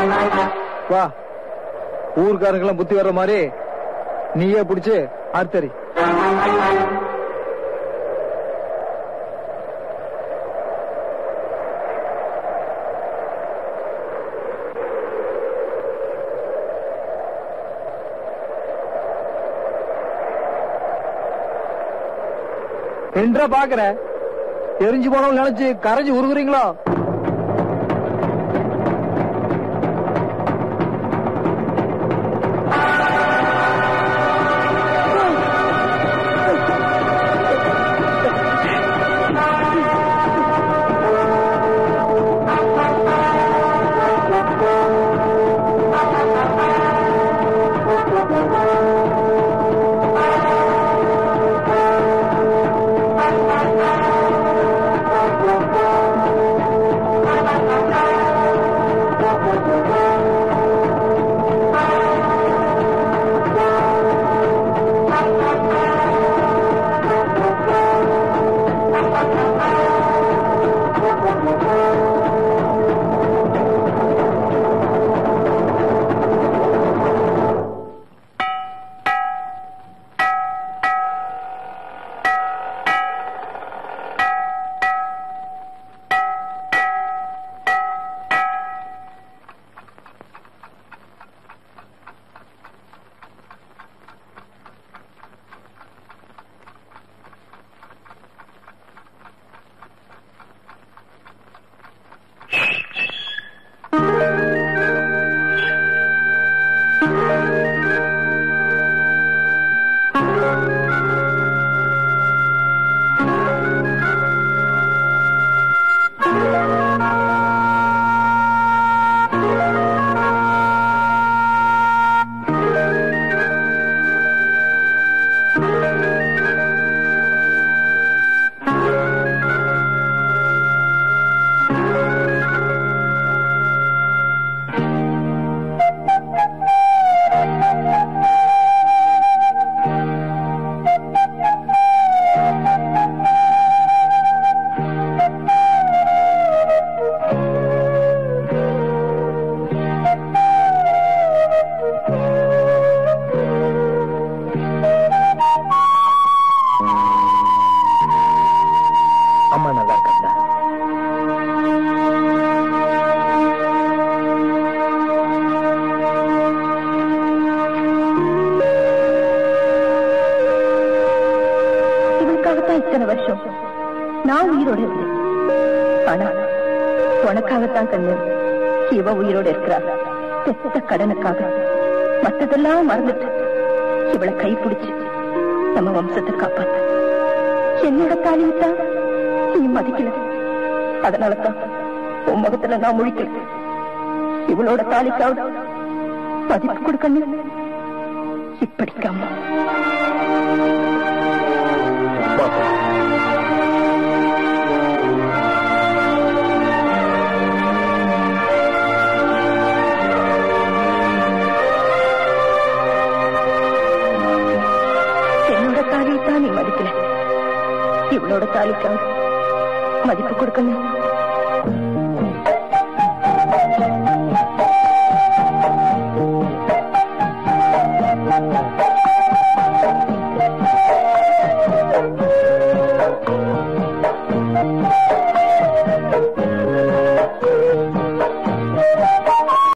வா ஊர்க்காரங்கெல்லாம் புத்தி வர்ற மாதிரி நீயே பிடிச்சு அர்த்தரி என்றா பாக்குற எரிஞ்சு போனவங்க நினைச்சு கரைஞ்சு உருகுறீங்களோ அம்மா நல்லா இருக்காங்களா இவளுக்காகத்தான் இத்தனை வருஷம் நான் உயிரோட இருந்தேன் ஆனா உனக்காகத்தான் கண்ணு இவ உயிரோட இருக்கிறா பெத்த கடனுக்காக மத்ததெல்லாம் மறந்துட்டு இவளை கை பிடிச்சு நம்ம வம்சத்தை காப்பாத்த என்னோட தாலியத்தான் நீ மதிக்கல அதனாலதான் உன் முகத்துல நான் முழிக்கல இவளோட தாலிக்காவது மதிப்பு கொடுக்கணும் இப்படிக்காமா என்னோட தாலியைத்தான் நீ மதிக்கல இவளோட தாலிக்காவது மதிப்பு கொடுக்கணும்